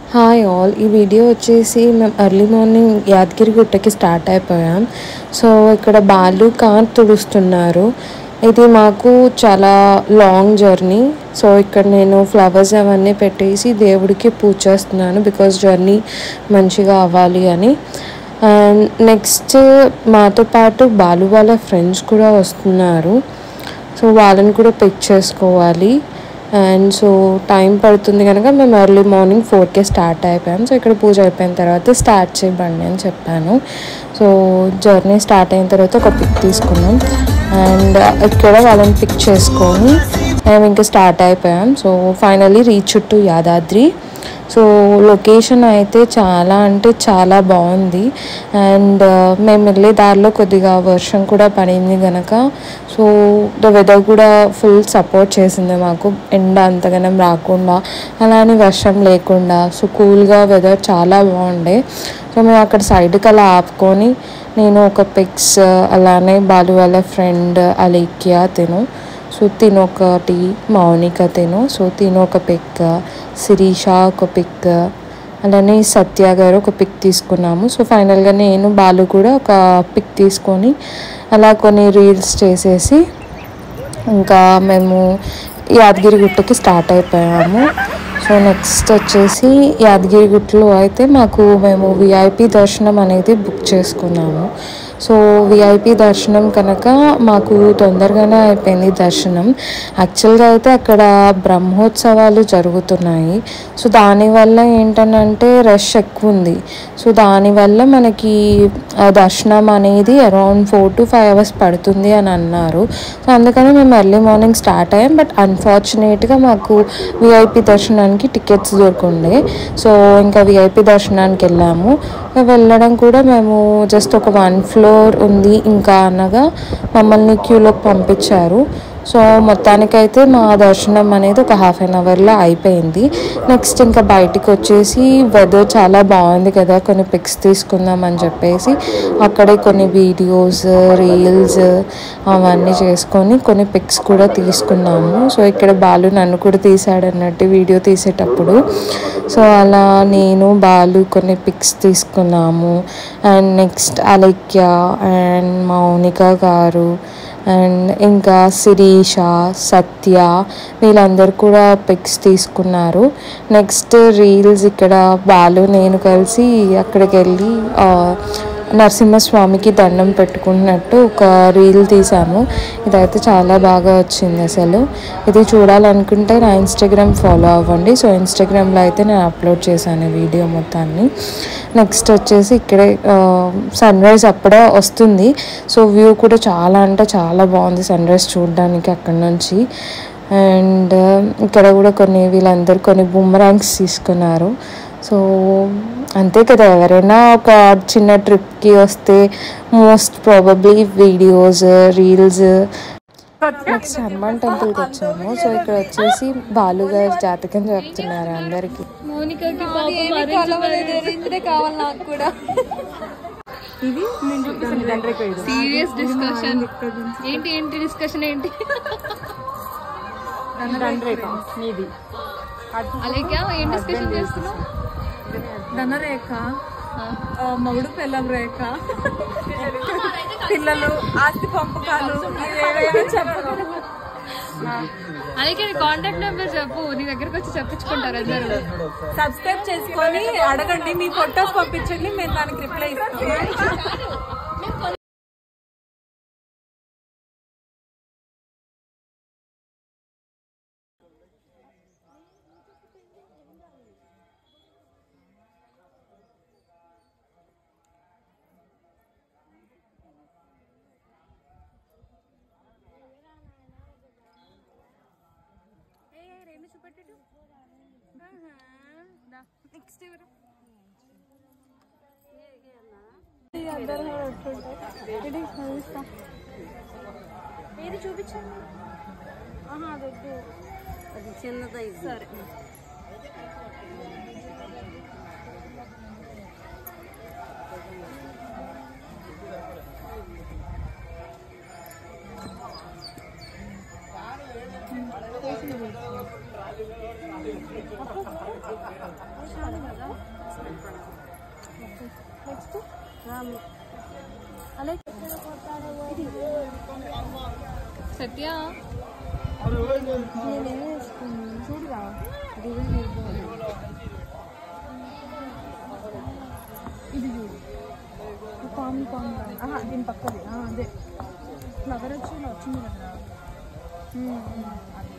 Hi all ఈ video వచ్చేసి మేము ఎర్లీ మార్నింగ్ యాదగిరి గుట్టకి స్టార్ట్ అయిపోయాం సో ఇక్కడ బాలు కార్ తుడుస్తున్నారు ఇది మాకు చాలా లాంగ్ జర్నీ సో ఇక్కడ నేను ఫ్లవర్స్ అవన్నీ పెట్టేసి దేవుడికి పూజ చేస్తున్నాను బికాస్ జర్నీ మంచిగా అవ్వాలి అని అండ్ నెక్స్ట్ మాతో పాటు బాలు వాళ్ళ ఫ్రెండ్స్ కూడా వస్తున్నారు సో వాళ్ళని కూడా పిక్ చేసుకోవాలి అండ్ సో టైం పడుతుంది కనుక మేము ఎర్లీ మార్నింగ్ ఫోర్కే స్టార్ట్ అయిపోయాం సో ఇక్కడ పూజ అయిపోయిన తర్వాత స్టార్ట్ చేయండి అని చెప్పాను సో జర్నీ స్టార్ట్ అయిన తర్వాత ఒక పిక్ తీసుకున్నాం అండ్ ఇక్కడ వాళ్ళని పిక్ చేసుకొని మేము ఇంకా స్టార్ట్ అయిపోయాం so finally reach to Yadadri so location అయితే చాలా అంటే చాలా బాగుంది అండ్ మేము వెళ్ళే దారిలో కొద్దిగా వర్షం కూడా పడింది కనుక సో ద వెదర్ కూడా ఫుల్ సపోర్ట్ చేసింది మాకు ఎండ అంతగానం రాకుండా అలానే వర్షం లేకుండా సో కూల్గా వెదర్ చాలా బాగుండే సో మేము అక్కడ సైడ్కి అలా ఆపుకొని నేను ఒక పిక్స్ అలానే బాలు వాళ్ళ ఫ్రెండ్ అలేఖ్య తిను సో తిను ఒకటి మౌనిక తిను సో తిను ఒక పిక్ శిరీష ఒక పిక్ అలానే సత్య గారు ఒక పిక్ తీసుకున్నాము సో ఫైనల్గా నేను బాలు కూడా ఒక పిక్ తీసుకొని అలా కొన్ని రీల్స్ చేసేసి ఇంకా మేము యాదగిరి గుట్టకి స్టార్ట్ అయిపోయాము సో నెక్స్ట్ వచ్చేసి యాదగిరి గుట్టలో అయితే మాకు మేము విఐపి దర్శనం అనేది బుక్ చేసుకున్నాము సో విఐపి దర్శనం కనుక మాకు తొందరగానే అయిపోయింది దర్శనం యాక్చువల్గా అయితే అక్కడ బ్రహ్మోత్సవాలు జరుగుతున్నాయి సో దానివల్ల ఏంటనంటే రష్ ఎక్కువ ఉంది సో దానివల్ల మనకి ఆ దర్శనం అనేది around four to five hours పడుతుంది అని అన్నారు సో అందుకని మేము ఎర్లీ మార్నింగ్ స్టార్ట్ అయ్యాం బట్ అన్ఫార్చునేట్గా మాకు విఐపి దర్శనానికి టికెట్స్ దొరకుండే సో ఇంకా విఐపి దర్శనానికి వెళ్ళాము వెళ్ళడం కూడా మేము జస్ట్ ఒక వన్ ఫ్లోర్ ఉంది ఇంకా అనగా మమ్మల్ని క్యూలోకి పంపించారు సో మొత్తానికైతే మా దర్శనం అనేది ఒక హాఫ్ అన్ అవర్లో అయిపోయింది నెక్స్ట్ ఇంకా బయటికి వచ్చేసి వెదర్ చాలా బాగుంది కదా కొన్ని పిక్స్ తీసుకుందాం అని చెప్పేసి అక్కడే కొన్ని వీడియోస్ రీల్స్ అవన్నీ చేసుకొని కొన్ని పిక్స్ కూడా తీసుకున్నాము సో ఇక్కడ బాలు నన్ను కూడా తీసాడు అన్నట్టు వీడియో తీసేటప్పుడు సో అలా నేను బాలు కొన్ని పిక్స్ తీసుకున్నాము and next Alekhya and Mounika garu and ఇంకా శిరీష సత్య వీళ్ళందరూ కూడా పిక్స్ తీసుకున్నారు నెక్స్ట్ రీల్స్ ఇక్కడ బాలు నేను కలిసి అక్కడికి వెళ్ళి నరసింహస్వామికి దండం పెట్టుకున్నట్టు ఒక రీల్ తీసాము ఇదైతే చాలా బాగా వచ్చింది అసలు ఇది చూడాలనుకుంటే నా ఇన్స్టాగ్రామ్ ఫాలో అవ్వండి సో ఇన్స్టాగ్రామ్లో అయితే నేను అప్లోడ్ చేశాను వీడియో మొత్తాన్ని నెక్స్ట్ వచ్చేసి ఇక్కడే సన్ రైజ్ అప్పుడే వస్తుంది సో వ్యూ కూడా చాలా అంటే చాలా బాగుంది సన్ రైజ్ చూడడానికి అక్కడ నుంచి అండ్ ఇక్కడ కూడా కొన్ని వీళ్ళందరూ కొన్ని బుమ్రాంగ్స్ తీసుకున్నారు సో అంతే కదా ఎవరైనా ఒక చిన్న ట్రిప్కి వస్తే most probably videos reels next Hanuman టెంపుల్కి వచ్చాము సో ఇక్కడ వచ్చేసి బాలుగారు జాతకం చెప్తున్నారు అందరికి మౌనికకి పాపం అరేంజ్ కావాలి నాకు కూడా సీరియస్ డిస్కషన్ ఏంటి ఏంటి డిస్కషన్ ఏంటి అలాగే ఏం డిస్కషన్ చేస్తున్నావు ధనరేఖ ఆ, మొగుడు పెళ్ళం రేఖ పిల్లలు ఆస్తి పంపకాలు ఇవేవేవో చెప్పు అలాగే కాంటాక్ట్ నెంబర్ చెప్పు నీ దగ్గరకు వచ్చి చెప్పించుకుంటారు అందరూ సబ్స్క్రైబ్ చేసుకొని అడగండి మీ ఫొటోస్ పంపించండి మేము దానికి రిప్లై ఇస్తాం నెక్స్ట్ ఎవరు ఏది చూపించండి ఆహా అదొద్దు అది చిన్నదైంది సరే నెక్స్ట్ రాము అలా సత్య చూడురా ఇది చూడు పాము పాము ఆహా దీని పక్కది ఆ, అదే ఫ్లవర్ వచ్చి ఇలా వచ్చింది కదా ఉమ్, ఉమ్, అది.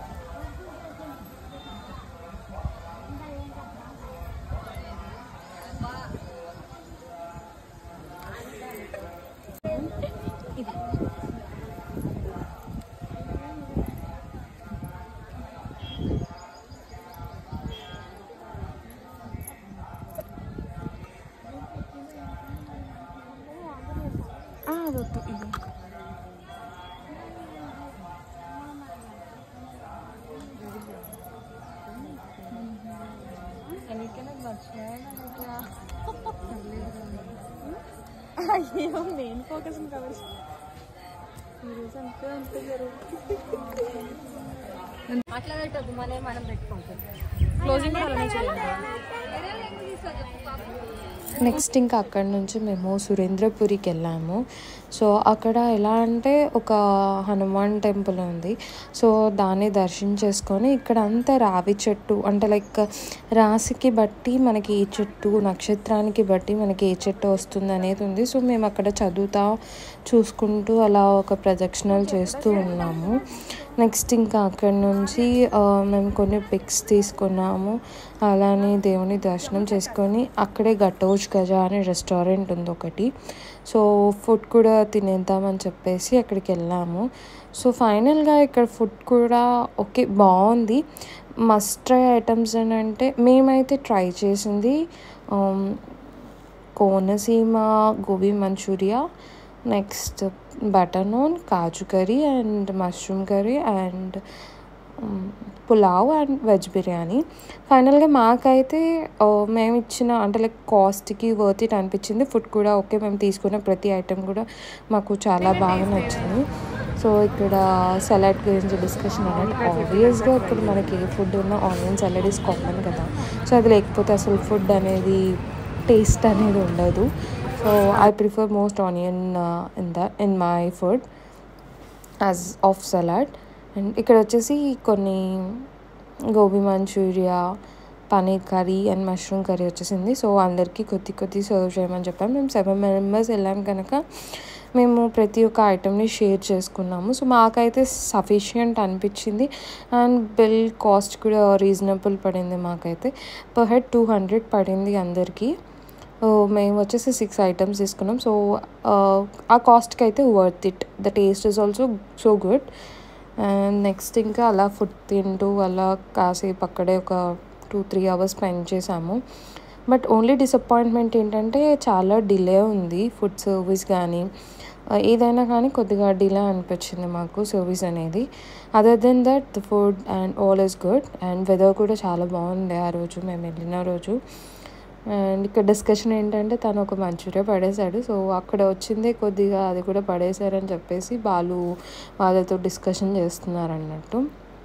ఆ, అదొద్దు ఇది అయ్యో మెయిన్ ఫోకస్ కవర్ ఈరోజు అంతే అంతే జరుగుతుంది అట్లా పెట్టద్దు మనే మనం పెట్టుకుంటాం క్లోజింగ్ కూడా అలానే చేయండి నెక్స్ట్ ఇంకా అక్కడ నుంచి మేము సురేంద్రపురికి వెళ్ళాము సో అక్కడ ఎలా అంటే ఒక హనుమాన్ టెంపుల్ ఉంది సో దాన్ని దర్శించేసుకొని ఇక్కడ అంతా రావి చెట్టు అంటే లైక్ రాశికి బట్టి మనకి ఏ చెట్టు నక్షత్రానికి బట్టి మనకి ఏ చెట్టు వస్తుంది అనేది ఉంది సో మేము అక్కడ చదువుతా చూసుకుంటూ అలా ఒక ప్రదక్షిణలు చేస్తూ ఉన్నాము నెక్స్ట్ ఇంకా అక్కడ నుంచి ఆ, మేము కొన్ని పిక్స్ తీసుకున్నాము అలానే దేవుని దర్శనం చేసుకొని అక్కడే గటోజ్ గజా అనే రెస్టారెంట్ ఉంది ఒకటి సో ఫుడ్ కూడా తినేద్దామని చెప్పేసి అక్కడికి వెళ్ళాము సో ఫైనల్గా ఇక్కడ ఫుడ్ కూడా ఓకే బాగుంది మస్ట్ ట్రై ఐటమ్స్ అని అంటే మేమైతే ట్రై చేసింది um, Konaseema gobi manchurian next butter naan kaju curry and mushroom curry and pulao and veg biryani ఫైనల్గా మాకైతే ఆ, మేము ఇచ్చిన అంటే లైక్ కాస్ట్కి వర్త్ ఇట్ అనిపించింది ఫుడ్ కూడా ఓకే మేము తీసుకున్న ప్రతి ఐటెం కూడా మాకు చాలా బాగా నచ్చింది సో ఇక్కడ సలాడ్ గురించి డిస్కషన్ అనేది ఆబ్వియస్గా ఇక్కడ మనకి ఏ ఫుడ్ ఉన్న ఆనియన్ సలాడ్ ఇస్ కామన్ కదా సో అది లేకపోతే అసలు ఫుడ్ అనేది టేస్ట్ అనేది ఉండదు so I prefer most onion in the in my food as of salad and ఇక్కడ వచ్చేసి కొన్ని gobi manchurian paneer curry and mushroom curry వచ్చేసింది సో అందరికీ కొద్ది కొద్ది సర్వ్ చేయమని చెప్పాం మేము సెవెన్ మెంబర్స్ వెళ్ళాం కనుక మేము ప్రతి ఒక్క ఐటెంని షేర్ చేసుకున్నాము సో మాకైతే సఫిషియంట్ అనిపించింది అండ్ బిల్ కాస్ట్ కూడా రీజనబుల్ పడింది మాకైతే పర్ హెడ్ టూ హండ్రెడ్ పడింది అందరికీ ఓ, మేము వచ్చేసి సిక్స్ ఐటమ్స్ తీసుకున్నాం సో ఆ కాస్ట్కి అయితే worth it the taste is also so good and next ఇంకా అలా ఫుడ్ తింటూ అలా కాసేపు అక్కడే ఒక టూ త్రీ అవర్స్ స్పెండ్ చేసాము బట్ ఓన్లీ డిసప్పాయింట్మెంట్ ఏంటంటే చాలా డిలే ఉంది ఫుడ్ సర్వీస్ కానీ ఆ, ఏదైనా కానీ కొద్దిగా డిలే అనిపించింది మాకు సర్వీస్ అనేది other than that the food and all is good and weather కూడా చాలా బాగుంది ఆ రోజు మేము వెళ్ళిన రోజు అండ్ ఇక్కడ డిస్కషన్ ఏంటంటే తను ఒక మంచూరియా పడేశాడు సో అక్కడ వచ్చిందే కొద్దిగా అది కూడా పడేశారని చెప్పేసి వాళ్ళు వాళ్ళతో డిస్కషన్ చేస్తున్నారు అన్నట్టు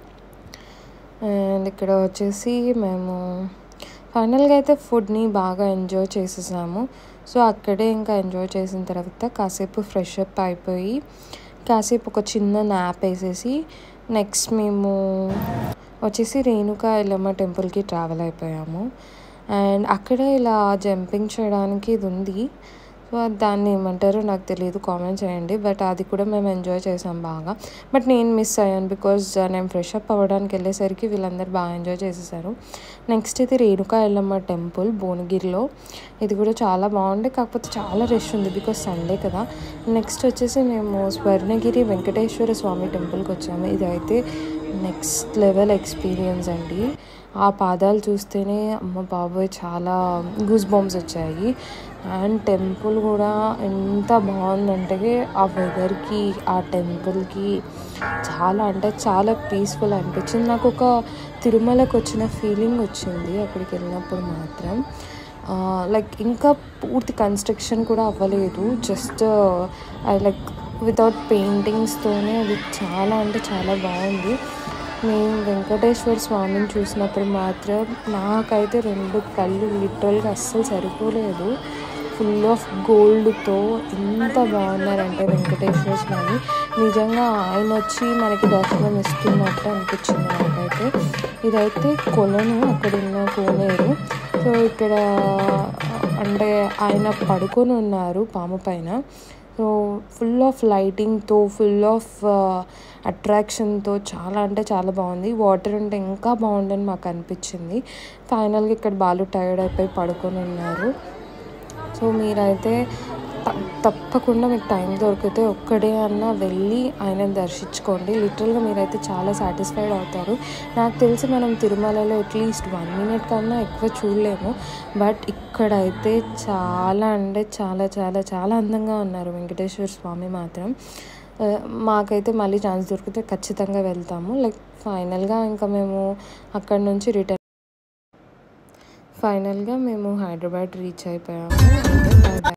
అండ్ ఇక్కడ వచ్చేసి మేము ఫైనల్గా అయితే ఫుడ్ని బాగా ఎంజాయ్ చేసేసాము సో అక్కడే ఇంకా ఎంజాయ్ చేసిన తర్వాత కాసేపు ఫ్రెష్ అప్ అయిపోయి కాసేపు ఒక చిన్న నాప్ వేసేసి నెక్స్ట్ మేము వచ్చేసి రేణుకా ఎల్లమ్మ టెంపుల్కి ట్రావెల్ అయిపోయాము అండ్ అక్కడ ఇలా జంపింగ్ చేయడానికి ఇది ఉంది సో దాన్ని ఏమంటారో నాకు తెలియదు కామెంట్ చేయండి బట్ అది కూడా మేము ఎంజాయ్ చేసాం బాగా బట్ నేను మిస్ అయ్యాను బికాజ్ నేను ఫ్రెష్ అప్ అవ్వడానికి వెళ్ళేసరికి వీళ్ళందరూ బాగా ఎంజాయ్ చేసేసారు నెక్స్ట్ ఇది రేణుకా ఎల్లమ్మ టెంపుల్ భువనగిరిలో ఇది కూడా చాలా బాగుంది కాకపోతే చాలా రష్ ఉంది బికాజ్ సండే కదా నెక్స్ట్ వచ్చేసి మేము స్వర్ణగిరి వెంకటేశ్వర స్వామి టెంపుల్కి వచ్చాము ఇది అయితే నెక్స్ట్ లెవెల్ ఎక్స్పీరియన్స్ అండి ఆ పాదాలు చూస్తేనే అమ్మ బాబోయ్ చాలా గూస్ బాంబ్స్ వచ్చాయి అండ్ టెంపుల్ కూడా ఎంత బాగుందంటే ఆ వెదర్కి ఆ టెంపుల్కి చాలా అంటే చాలా పీస్ఫుల్ అనిపించింది నాకు ఒక తిరుమలకు వచ్చిన ఫీలింగ్ వచ్చింది అక్కడికి వెళ్ళినప్పుడు మాత్రం లైక్ ఇంకా పూర్తి కన్స్ట్రక్షన్ కూడా అవ్వలేదు జస్ట్ లైక్ వితౌట్ పెయింటింగ్స్తోనే అది చాలా అంటే చాలా బాగుంది మేము వెంకటేశ్వర స్వామిని చూసినప్పుడు మాత్రం నాకైతే రెండు కళ్ళు లిటరల్గా అస్సలు సరిపోలేదు ఫుల్ ఆఫ్ గోల్డ్తో ఎంత బాగున్నారంటే వెంకటేశ్వర స్వామి నిజంగా ఆయన వచ్చి మనకి దర్శనం ఇస్తున్నట్టు అనిపించింది నాకైతే ఇదైతే కొలను అక్కడ ఉన్న కోనేరు సో ఇక్కడ అంటే ఆయన పడుకొని ఉన్నారు పాము పైన సో ఫుల్ ఆఫ్ లైటింగ్తో ఫుల్ ఆఫ్ అట్రాక్షన్తో చాలా అంటే చాలా బాగుంది వాటర్ ఉంటే ఇంకా బాగుండని మాకు అనిపించింది ఫైనల్గా ఇక్కడ బాలు టైర్డ్ అయిపోయి పడుకొని ఉన్నారు సో మీరైతే త- తప్పకుండా మీకు టైం దొరికితే ఒక్కడే అన్న వెళ్ళి ఆయనను దర్శించుకోండి లిటరల్గా మీరైతే చాలా సాటిస్ఫైడ్ అవుతారు నాకు తెలిసి మనం తిరుమలలో అట్లీస్ట్ వన్ మినిట్ కన్నా ఎక్కువ చూడలేము బట్ ఇక్కడైతే చాలా అంటే చాలా చాలా చాలా అందంగా ఉన్నారు వెంకటేశ్వర స్వామి మాత్రం ఆ, మాకైతే మళ్ళీ ఛాన్స్ దొరికితే ఖచ్చితంగా వెళ్తాము లైక్ ఫైనల్గా ఇంకా మేము అక్కడ నుంచి రిటర్న్ ఫైనల్గా మేము హైదరాబాద్ రీచ్ అయిపోయాము అంటే బై బై